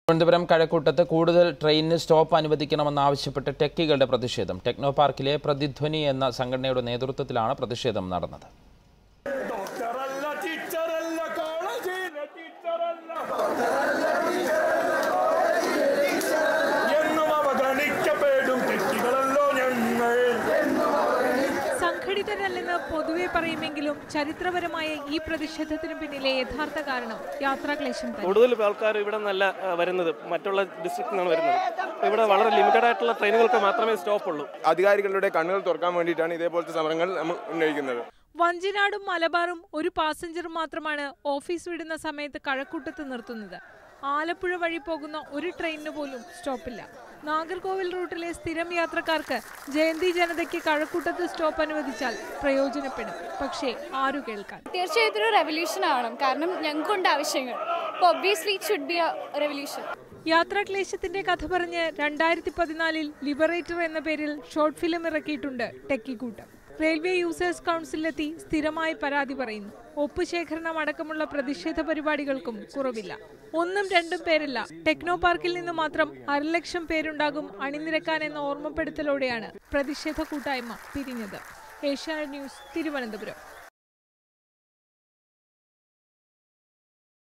തിരുവനന്തപുരം കഴക്കൂട്ടത്ത് കൂടുതൽ ട്രെയിനിന് സ്റ്റോപ്പ് അനുവദിക്കണമെന്നാവശ്യപ്പെട്ട് ടെക്കികളുടെ പ്രതിഷേധം ടെക്നോ പാർക്കിലെ പ്രതിധ്വനി എന്ന സംഘടനയുടെ നേതൃത്വത്തിലാണ് പ്രതിഷേധം നടന്നത് ഡോക്ടറല്ല ടീച്ചറല്ല കോളേജിലെ ടീച്ചറല്ല എന്നും അവഗണിക്കപ്പെടും തെറ്റുകളല്ലോ ഞങ്ങൾ സംഘടിതരല്ലെന്ന് പൊതുവെ പറയുമെങ്കിലും ചരിത്രപരമായ ഈ പ്രതിഷേധത്തിന് പിന്നിലെ യഥാർത്ഥ കാരണം യാത്രാക്ലേശം തന്നെ കൂടുതൽ ആൾക്കാർ ഇവിടെ നല്ല ആ, വരുന്നത് മറ്റുള്ള ഡിസ്ട്രിക്റ്റിൽ നിന്നാണ് വരുന്നത് അപ്പോൾ ഇവിടെ വളരെ ലിമിറ്റഡ് ആയിട്ടുള്ള ട്രെയിനുകൾക്ക് മാത്രമേ സ്റ്റോപ്പ് ഉള്ളൂ അധികാരികളുടെ കണ്ണുകൾ തുറക്കാൻ വേണ്ടിയിട്ടാണ് ഇതേപോലത്തെ സമരങ്ങൾ നമ്മൾ ഉന്നയിക്കുന്നത് വഞ്ചിനാടും മലബാറും ഒരു പാസഞ്ചറും മാത്രമാണ് ഓഫീസ് വിടുന്ന സമയത്ത് കഴക്കൂട്ടത്ത് നിർത്തുന്നത് ആലപ്പുഴ വഴി പോകുന്ന ഒരു ട്രെയിനിന് പോലും സ്റ്റോപ്പില്ല നാഗർകോവിൽ റൂട്ടിലെ സ്ഥിരം യാത്രക്കാർക്ക് ജയന്തി ജനതയ്ക്ക് കഴക്കൂട്ടത്ത് സ്റ്റോപ്പ് അനുവദിച്ചാൽ പ്രയോജനപ്പെടും പക്ഷേ ആരു കേൾക്കാൻ തീർച്ചയായിട്ടും ഒരു റെവല്യൂഷൻ ആവണം കാരണം ഞങ്ങൾക്കുണ്ട് ആവശ്യങ്ങൾ അപ്പോൾ obviously it should be a revolution യാത്രാക്ലേശത്തിന്റെ കഥ പറഞ്ഞ് രണ്ടായിരത്തി പതിനാലിൽ ലിബറേറ്റർ എന്ന പേരിൽ ഷോർട്ട് ഫിലിം ഇറക്കിയിട്ടുണ്ട് ടെക്കിക്കൂട്ടം റെയിൽവേ യൂസേഴ്സ് കൗൺസിലെത്തി സ്ഥിരമായി പരാതി പറയുന്നു ഒപ്പ് ശേഖരണം അടക്കമുള്ള പ്രതിഷേധ പരിപാടികൾക്കും കുറവില്ല ഒന്നും രണ്ടും പേരല്ല ടെക്നോ പാർക്കിൽ നിന്ന് മാത്രം അരലക്ഷം പേരുണ്ടാകും അണിനിരക്കാൻ എന്ന ഓർമ്മപ്പെടുത്തലോടെയാണ് പ്രതിഷേധ കൂട്ടായ്മ പിരിഞ്ഞത് ഏഷ്യാനെറ്റ് ന്യൂസ് തിരുവനന്തപുരം